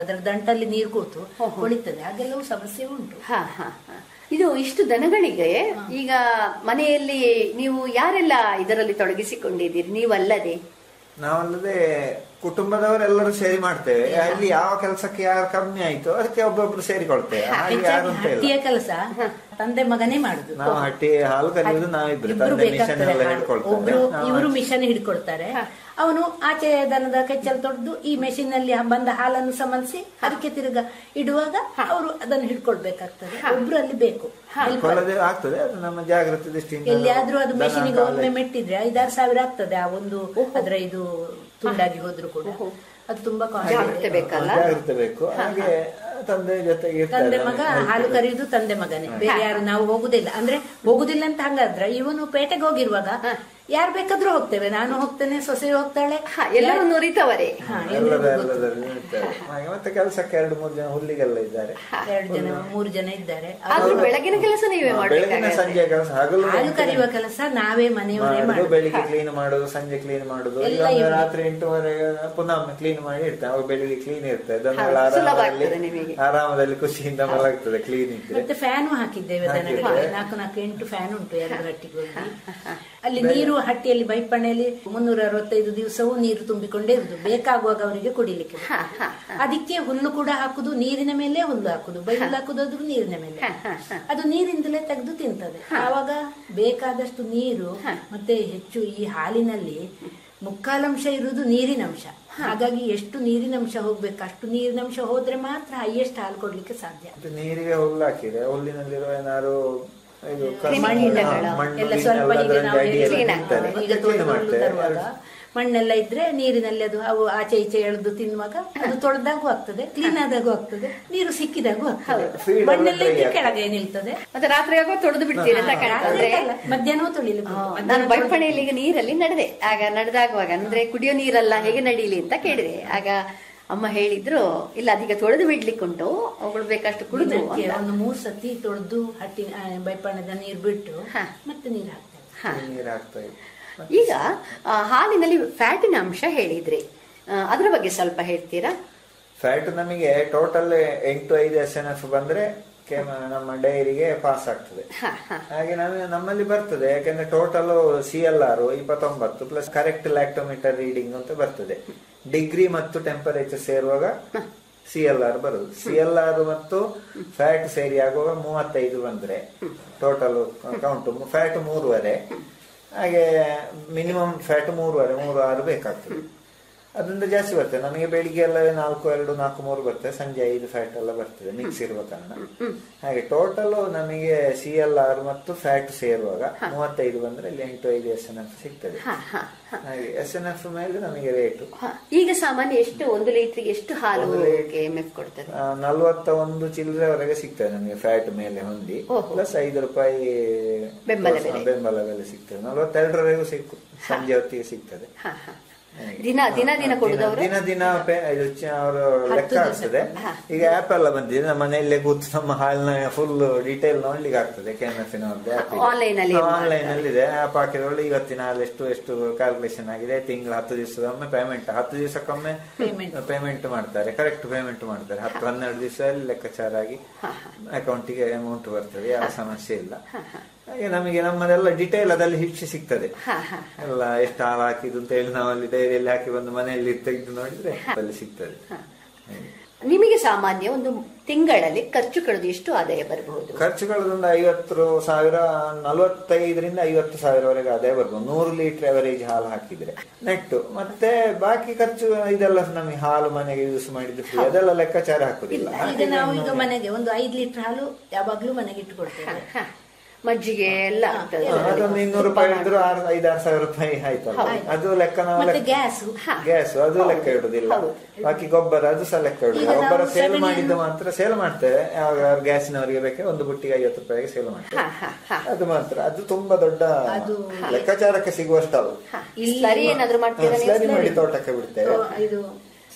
ಅದರ ದಂಟಲ್ಲಿ ನೀರು ಕೂತು ಕೊಳಿತದೆ ಹಾಗೆಲ್ಲವೂ ಸಮಸ್ಯೆ ಉಂಟು ಹಾ ಹಾ ಹಾ. ಇದು ಇಷ್ಟು ದನಗಳಿಗೆ ಈಗ ಮನೆಯಲ್ಲಿ ನೀವು ಯಾರೆಲ್ಲ ಇದರಲ್ಲಿ ತೊಡಗಿಸಿಕೊಂಡಿದ್ದೀರಿ ನೀವಲ್ಲದೆ ನಾವಲ್ಲದೆ ಕುಟುಂಬದವರೆಲ್ಲರೂ ಸೇರಿ ಮಾಡ್ತೇವೆ ಅಲ್ಲಿ ಯಾವ ಕೆಲಸಕ್ಕೆ ಯಾರು ಕಮ್ಮಿ ಆಯ್ತು ಅದಕ್ಕೆ ಒಬ್ಬೊಬ್ರು ಸೇರಿಕೊಳ್ತೇವೆ ಹಾಗೆ ಯಾರು ಅಂತ ಹಟ್ಟಿಯ ಇಲ್ಲ ಕೆಲಸ ತಂದೆ ಮಗನೇ ಮಾಡುದು ನಾವು ಹಟ್ಟಿ ಹಾಲು ಕರೆಯುವುದು ನಾವಿಬ್ರು ಇಬ್ರು ತಂದೆ ಮಿಷನ್ ಬೇಕಾಗ್ತದೆ ಎಲ್ಲ ಹಾಲು. ಹಿಡ್ಕೊಳ್ತಾರೆ ಒಬ್ರು ನಾವು ಇವರು ಮಿಷನ್ ಹಿಡ್ಕೊಳ್ತಾರೆ ಅವನು ಆಚೆ ದನದ ಕೆಚ್ಚಲ್ ತೊಡೆದು ಈ ಮೆಷಿನ್ ಅಲ್ಲಿ ಬಂದ ಹಾಲನ್ನು ಸಮಲಿಸಿ ಅದಕ್ಕೆ ತಿರುಗ ಇಡುವಾಗ ಅವರು ಅದನ್ನು ಹಿಡ್ಕೊಳ್ಬೇಕಾಗ್ತದೆ ಒಬ್ರು ಅಲ್ಲಿ ಬೇಕು helper. ಕೊಲ್ಲದೆ ಆಗ್ತದೆ ಅದು ನಮ್ಮ ಜಾಗೃತಿ ದೃಷ್ಟಿಯಿಂದ ಎಲ್ಲಿಯಾದ್ರೂ ಅದು ದನ ಮೆಷಿನಿಗೆ ಕಾಲು ಒಮ್ಮೆ ಮೆಟ್ಟಿದ್ರೆ ಐದಾರು ಸಾವಿರ ಆಗ್ತದೆ ಆ ಒಂದು ಅದರ ಇದು ತುಂಡಾಗಿ ಹೋದ್ರು ಕೂಡ ಅದು ತುಂಬಾ costly. ಜಾಗ್ರತೆ ಬೇಕಲ್ಲ ಜಾಗ್ರತೆ ಬೇಕು ಹಾಗೆ ತಂದೆ ಜೊತೆಗೆ ಇರ್ತಾರೆ ತಂದೆ ಮಗ ಹಾಲು ಕರೆಯುವುದು ತಂದೆ ಮಗನೇ ಬೇರೆ ಯಾರು ನಾವು ಹೋಗುದಿಲ್ಲ ಅಂದ್ರೆ ಹೋಗುದಿಲ್ಲ ಅಂತ ಹಂಗಾದ್ರೆ ಇವನು ಪೇಟೆಗೆ ಹೋಗಿರುವಾಗ ಯಾರು ಬೇಕಾದ್ರೂ ಹೋಗ್ತೇವೆ ನಾನು ಹೋಗ್ತೇನೆ ಸೊಸೆ ಹೋಗ್ತಾಳೆ ಹಾ, ಎಲ್ಲರೂ ನುರಿತವರೇ ಹಾ, ಎಲ್ಲರ ಎಲ್ಲದರಲ್ಲಿ ಇರ್ತಾರೆ ಹಾಗೆ ಮತ್ತೆ ಕೆಲಸಕ್ಕೆ ಎರಡು ಮೂರು ಜನ ಹುಲ್ಲಿಗೆಲ್ಲ ಇದ್ದಾರೆ ಎರಡು ಜನ ಮೂರು ಜನ ಇದ್ದಾರೆ ಆದ್ರೂ ಬೆಳಗಿನ ಕೆಲಸ ನೀವೇ ಬೆಳಗಿನ ಮಾಡ್ಬೇಕಾಗತ್ತೆ ಸಂಜೆ ಕೆಲಸ ಹಗಲು ಹಾಲು ಕರೆಯುವ ಕೆಲಸ ನಾವೇ ಮನೆಯವರೇ ಮಾಡುದು ಮಾಡುದು ಬೆಳಿಗ್ಗೆ ಕ್ಲೀನ್ ಮಾಡುದು ಸಂಜೆ ಕ್ಲೀನ್ ಮಾಡುದು ಎಲ್ಲ ಈಗ ಒಂದು ಇವ್ರೆ. ರಾತ್ರಿ ಎಂಟುವರೆಗೆ ಪುನಃ ಒಮ್ಮೆ ಕ್ಲೀನ್ ಮಾಡಿ ಇಡ್ತೇವೆ ಅವಾಗ ಬೆಳಿಗ್ಗೆ ಕ್ಲೀನ್ ಇರ್ತದೆ ದನಗಳ ಹೌದು, ಸುಲಭ ಆರಾಮದಲ್ಲಿ ಆಗ್ತದೆ ನಿಮಗೆ. ಆರಾಮದಲ್ಲಿ ಖುಷಿಯಿಂದ ಮಲಗ್ತದೆ ಕ್ಲೀನ್ ಇದ್ರೆ ಮತ್ತೆ ಫ್ಯಾನು ಹಾಕಿದ್ದೇವೆ ದನಗಳಿಗೆ ಹಾಕಿದ್ದೇವೆ. ನಾಲ್ಕು ನಾಲ್ಕು ಎಂಟು ಫ್ಯಾನ್ ಉಂಟು ಎರಡು ಹಟ್ಟಿಗೆ ಹೋಗಿ ಅಲ್ಲಿ ನೀರು ಹಟ್ಟಿಯಲ್ಲಿ ಬೈಪಣ್ಣೆಯಲ್ಲಿ ಮುನ್ನೂರ ಅರವತ್ತೈದು ದಿವಸವೂ ನೀರು ತುಂಬಿಕೊಂಡೇ ಇರುದು ಬೇಕಾಗುವಾಗ ಅವರಿಗೆ ಕುಡಿಲಿಕ್ಕೆ ಅದಕ್ಕೆ ಹುಲ್ಲು ಕೂಡ ಹಾಕುದು ನೀರಿನ ಮೇಲೆ ಹುಲ್ಲು ಹಾಕುದು ಬೈಲು ಹಾಕುದು ಅದ್ರ ನೀರಿನ ಮೇಲೆ ಅದು ನೀರಿಂದಲೇ ತೆಗೆದು ತಿಂತದೆ ಆವಾಗ ಬೇಕಾದಷ್ಟು ನೀರು ಮತ್ತೆ ಹೆಚ್ಚು ಈ ಹಾಲಿನಲ್ಲಿ ಮುಕ್ಕಾಲಂಶ ಇರುವುದು ನೀರಿನಂಶ ಹಾಗಾಗಿ ಎಷ್ಟು ನೀರಿನಂಶ ಹೋಗ್ಬೇಕು ಅಷ್ಟು ನೀರಿನಂಶ ಹೋದ್ರೆ ಮಾತ್ರ ಹೈಯೆಸ್ಟ್ ಹಾಲು ಕೊಡ್ಲಿಕ್ಕೆ ಸಾಧ್ಯ ಮತ್ತೆ ನೀರಿಗೆ ಹುಲ್ಲು ಹಾಕಿದೆ ಹುಲ್ಲಿನಲ್ಲಿರುವ ಏನಾದ್ರು ಇದು ಕಸ, ಮಣ್ಣಿನಗಳ ಮಣ್ಣು, ಎಲ್ಲ ಗಿಣ್ಣು ಸ್ವಲ್ಪ ಎಲ್ಲ ಈಗ ಅದರಲ್ಲಿ ನಾವು ಅಡಿಯಲ್ಲಿ clean ನಿಲ್ತದೆ. ಆಗ್ತದೆ. ಈಗ ಮತ್ತೆ clean ತೊಳೆದು ಮಾಡ್ತೇವೆ. ತರುವಾಗ ಮಣ್ಣೆಲ್ಲ ಇದ್ರೆ ನೀರಿನಲ್ಲಿ ಅದು ಅವು ಆಚೆ ಈಚೆ ಎಳೆದು ತಿನ್ನುವಾಗ ಅದು ತೊಳೆದಾಗೂ ಆಗ್ತದೆ ಕ್ಲೀನ್ ಆದಾಗೂ ಆಗ್ತದೆ ನೀರು ಸಿಕ್ಕಿದಾಗೂ ಆಗ್ತದೆ Feed ಮಣ್ಣೆಲ್ಲ ಎಲ್ಲ ಇದ್ರೆ dry ಕೆಳಗೆ ನಿಲ್ತದೆ ಮತ್ತೆ ರಾತ್ರಿ ಆಗೋ ತೊಳೆದು ಬಿಡ್ತೀರಿ ಅಂತ ಕಾಣ್ತದೆ ರಾತ್ರಿ ಅಲ್ಲ, ಮಧ್ಯಾಹ್ನವೂ ತೊಳಿಲಿಕ್ಕೆ ಉಂಟು. ನಾನು ಮಧ್ಯಾಹ್ನ ಬೈಪಣೆಯಲ್ಲಿ ಈಗ ನೀರಲ್ಲಿ ನಡೆದೆ ಆಗ ನಡೆದಾಗುವಾಗ ಅಂದ್ರೆ ಕುಡಿಯೋ ನೀರಲ್ಲ ಹೇಗೆ ನಡೀಲಿ ಅಂತ ಕೇಳಿದೆ ಆಗ ಅಮ್ಮ ಹೇಳಿದ್ರು ಇಲ್ಲ ಅದೀಗ ತೊಳೆದು ಬಿಡ್ಲಿಕ್ಕುಂಟು ಅವುಗಳು ಬೇಕಷ್ಟು ಕುಡಿದು ದಿನಕ್ಕೆ ಅಂತ. ಒಂದು ಮೂರ್ ಸತಿ ತೊಳೆದು ಹಟ್ಟಿ ಆ, ಬೈಪಣ್ಣದ ನೀರು ಬಿಟ್ಟು ಮತ್ತೆ ನೀರು ಹಾಕ್ತೇವೆ ನೀರು ಹಾಕ್ತಾ ಇದೆ ಈಗ ಆ, ಹಾಲಿನಲ್ಲಿ ಫ್ಯಾಟಿನ ಅಂಶ ಹೇಳಿದ್ರಿ ಆ, ಅದರ ಬಗ್ಗೆ ಸ್ವಲ್ಪ ಹೇಳ್ತೀರಾ ಫ್ಯಾಟ್ ನಮಗೆ ಟೋಟಲ್ ಎಂಟು ಐದು ಎಸ್ ಎನ್ ಎಫ್ ಬಂದ್ರೆ ಕೇಮ- ನಮ್ಮ ಡೈರಿಗೆ ಪಾಸ್ ಆಗ್ತದೆ ಹಾಗೆ ನಮಗೆ ನಮ್ಮಲ್ಲಿ ಬರ್ತದೆ ಯಾಕಂದ್ರೆ ಟೋಟಲ್ ಸಿ ಎಲ್ ಆರ್ ಇಪ್ಪತ್ತೊಂಬತ್ತು ಪ್ಲಸ್ ಕರೆಕ್ಟ್ ಲ್ಯಾಕ್ಟೋಮೀಟರ್ ರೀಡಿಂಗ್ ಅಂತ ಬರ್ತದೆ ಡಿಗ್ರಿ ಮತ್ತು ಟೆಂಪರೇಚರ್ ಸೇರುವಾಗ ಸಿ ಎಲ್ ಆರ್ ಬರುದು ಸಿ ಎಲ್ ಆರ್ ಮತ್ತು ಫ್ಯಾಟ್ ಸೇರಿ ಆಗುವಾಗ ಮೂವತ್ತೈದು ಬಂದ್ರೆ ಟೋಟಲ್ ಕೌಂಟ್ ಫ್ಯಾಟ್ ಮೂರುವರೆ ಹಾಗೆ ಮಿನಿಮಮ್ ಫ್ಯಾಟ್ ಮೂರುವರೆ ಮೂರು ಆರು ಬೇಕಾಗ್ತದೆ ಅದರಿಂದ ಜಾಸ್ತಿ ಬರ್ತದೆ ನಮಗೆ ಬೆಳಿಗ್ಗೆ ಎಲ್ಲ ನಾಲ್ಕು ಎರಡು ನಾಲ್ಕು ಮೂರು ಬರ್ತದೆ ಸಂಜೆ ಐದು ಫ್ಯಾಟ್ ಎಲ್ಲ ಬರ್ತದೆ ಮಿಕ್ಸ್ ಇರುವ ಕಾರಣ ಹಾಗೆ ಟೋಟಲ್ ನಮಗೆ ಸಿ ಎಲ್ ಆರ್ ಮತ್ತು ಫ್ಯಾಟ್ ಸೇರುವಾಗ ಮೂವತ್ತೈದು ಬಂದ್ರೆ ಇಲ್ಲಿ ಎಂಟು ಐದು ಎಸ್ ಎನ್ ಎಫ್ ಸಿಗ್ತದೆ ಹಾಗೆ ಎಸ್ ಎನ್ ಎಫ್ ಮೇಲೆ ನಮಗೆ ರೇಟು ಹ, ಈಗ ಸಾಮಾನ್ಯ ಎಷ್ಟು ಒಂದು ಲೀಟರ್ಗೆ ಎಷ್ಟು ಹಾಲು ಒಂದು ಲೀಟ್ರ್- ಎಮ್ ಎಫ್ ಕೊಡ್ತದೆ ನಲ್ವತ್ತ ಒಂದು ಚಿಲ್ಲರೆವರೆಗೆ ಸಿಗ್ತದೆ ನಮಗೆ ಫ್ಯಾಟ್ ಮೇಲೆ ಹೊಂದಿ ಪ್ಲಸ್ ಐದು ರೂಪಾಯಿ ಬೆಂಬಲ ಪ್ರೋತ್ಸಾಹ- ಬೆಲೆ. ಬೆಂಬಲ ಬೆಲೆ ಸಿಗ್ತದೆ ನಲ್ವತ್ತೆರಡರವರೆಗೂ ಸಿಕ್ಕು ಸಂಜೆ ಹೊತ್ತಿಗೆ ಸಿಗ್ತದೆ ಹ, ಹ. ದಿನ ದಿನ ದಿನ ಕೊಡುದವರು ದಿನ ದಿನ ಪೆ- ಇದು ಚ- ಅವರು ಲೆಕ್ಕ ಆಗ್ತದೆ ಈಗ ಆಪ್ ಎಲ್ಲ ಬಂದಿದೆ ನಮ್ಮ ಮನೆಯಲ್ಲೇ ಕೂತು ನಮ್ಮ ಹಾಲಿನ ಫುಲ್ ಡೀಟೇಲ್ ನೋಡ್ಲಿಕ್ಕೆ ಆಗ್ತದೆ ಕೆ ಎಂ ಎಫ್ Online ಅಲ್ಲಿ ಆನ್ಲೈನ್ ಅಲ್ಲಿ ಇದೆ ಆಪ್ ಹಾಕಿದ್ರೆ ಇವತ್ತಿನ ಹಾಲು ಎಷ್ಟು ಎಷ್ಟು ಕ್ಯಾಲ್ಕುಲೇಷನ್ ಆಗಿದೆ ತಿಂಗಳು ಹತ್ತು ದಿವಸದೊಮ್ಮೆ ಪೇಮೆಂಟ್ ಹತ್ತು ದಿವಸಕ್ಕೊಮ್ಮೆ ಪೇಮೆಂಟ್ ಮಾಡ್ತಾರೆ ಕರೆಕ್ಟ್ ಪೇಮೆಂಟ್ ಮಾಡ್ತಾರೆ ಹತ್ತು ಹನ್ನೆರಡು ದಿವಸದಲ್ಲಿ ಲೆಕ್ಕಾಚಾರ ಆಗಿ ಅಕೌಂಟಿಗೆ ಅಮೌಂಟ್ ಬರ್ತದೆ ಯಾವ ಸಮಸ್ಯೆ ಇಲ್ಲ ಹಾಗೆ ನಮಗೆ ನಮ್ಮದೆಲ್ಲ ಡಿಟೇಲ್ ಅದಲ್ಲಿ ಹಿಡಿಸಿ ಸಿಗ್ತದೆ ಎಲ್ಲ ಎಷ್ಟು ಹಾಲು ಹಾಕಿದ್ದು ಅಂತ ಹೇಳಿ ನಾವು ಅಲ್ಲಿ ಡೈರಿಯಲ್ಲಿ ಹಾಕಿ ಬಂದು ಮನೆಯಲ್ಲಿ ತೆಗೆದು ನೋಡಿದ್ರೆ ಅಲ್ಲಿ ಸಿಗ್ತದೆ ಹಾಗೆ. ನಿಮಗೆ ಸಾಮಾನ್ಯ ಒಂದು ತಿಂಗಳಲ್ಲಿ ಖರ್ಚು ಕಳೆದು ಎಷ್ಟು ಆದಾಯ ಬರಬಹುದು ಖರ್ಚುಗಳದೊಂದು ಐವತ್ತು ಸಾವಿರ ನಲವತ್ತೈದರಿಂದ ಐವತ್ತು ಸಾವಿರವರೆಗೆ ಅದೇ ಬರ್ಬೋದು ನೂರು ಲೀಟರ್ ಅವರೇಜ್ ಹಾಲು ಹಾಕಿದ್ರೆ ನೆಟ್ಟು ಮತ್ತೆ ಬಾಕಿ ಖರ್ಚು ಇದೆಲ್ಲ ನಮಗೆ ಹಾಲು ಮನೆಗೆ ಯೂಸ್ ಮಾಡಿದ್ದು free. ಅದೆಲ್ಲ ಲೆಕ್ಕಾಚಾರ ಹಾಕುದಿಲ್ಲ ಈಗ ನಾವು ಈಗ ಮನೆಗೆ ಒಂದು ಐದು ಲೀಟರ್ ಹಾಲು ಯಾವಾಗ್ಲೂ ಮನೆಗೆ ಇಟ್ಟುಕೊಳ್ತೇವೆ ಮಜ್ಜಿಗೆ ಎಲ್ಲ ಆಗ್ತದೆ ಹಾ, ಅದೊಂದು ಇನ್ನೂರು ರೂಪಾಯಿ ಇದ್ರು ಆರು ಐದಾರು ಸಾವಿರ ರೂಪಾಯಿ ಆಯ್ತಲ್ಲ ಅದು ಲೆಕ್ಕ ನಾವು ಮತ್ತೆ ಲೆಕ್ಕ- ಗ್ಯಾಸ್ ಗ್ಯಾಸ್ ಅದು ಲೆಕ್ಕ ಇಡುದಿಲ್ಲ ಬಾಕಿ ಗೊಬ್ಬರ ಅದು ಸಹ ಲೆಕ್ಕ ಇಡುದಿಲ್ಲ ಈಗ ನಾವು ಗೊಬ್ಬರ ಸೇಲ್ ಸಗಣಿಯನ್ನು- ಮಾಡಿದ್ದು ಮಾತ್ರ ಸೇಲ್ ಮಾಡ್ತೇವೆ ಯಾವಾಗ ಗ್ಯಾಸಿನವರಿಗೆ ಬೇಕಾದ್ರೆ ಒಂದು ಬುಟ್ಟಿಗೆ ಐವತ್ತು ರೂಪಾಯಿಗೆ ಸೇಲ್ ಮಾಡ್ತೇವೆ ಅದು ಮಾತ್ರ ಅದು ತುಂಬಾ ದೊಡ್ಡ ಲೆಕ್ಕಾಚಾರಕ್ಕೆ ಸಿಗುವಷ್ಟಲ್ಲ ಸ್ಲರಿ ಏನಾದ್ರು ಮಾಡ್ತೀರಾ ನೀವು ಸ್ಲರಿ ಮಾಡಿ ತೋಟಕ್ಕೆ ಬಿಡ್ತೇವೆ ಇದು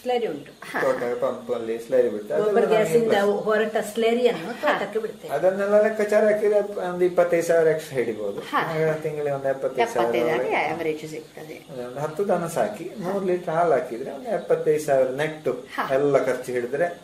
ಸ್ಲರಿ ಉಂಟು ತೋಟ ಪಂಪ್ ಅಲ್ಲಿ ಸ್ಲರಿ ಬಿಡ್ತದೆ ಅದೆಲ್ಲ ಗೋಬರ್ ಗ್ಯಾಸ್ ನಮಗೆ ಇಂದ plus. ಹೊರಟ ಸ್ಲರಿಯನ್ನು ತೋಟಕ್ಕೆ ಬಿಡ್ತೇವೆ ಅದನ್ನೆಲ್ಲ ಲೆಕ್ಕಾಚಾರ ಹಾಕಿದ್ರೆ ಒಂದು ಇಪ್ಪತ್ತೈದು ಸಾವಿರ ಎಕ್ಸ್ಟ್ರಾ ಹಿಡಿಬಹುದು ಹಾ. ತಿಂಗಳಿಗೆ ಒಂದು ಎಪ್ಪತ್ತೈದು ಸಾವಿರ ಎಪ್ಪತ್ತೈದಾಗಿ ಅವರೇಜ್ ಸಿಗ್ತದೆ ಒಂದು ಹತ್ತು ದನ ಸಾಕಿ ನೂರು ಲೀಟರ್ ಹಾಲು ಹಾಕಿದ್ರೆ ಒಂದು ಎಪ್ಪತ್ತೈದು ಸಾವಿರ ನೆಟ್ಟು ಎಲ್ಲ ಖರ್ಚು ಹಿಡಿದ್ರೆ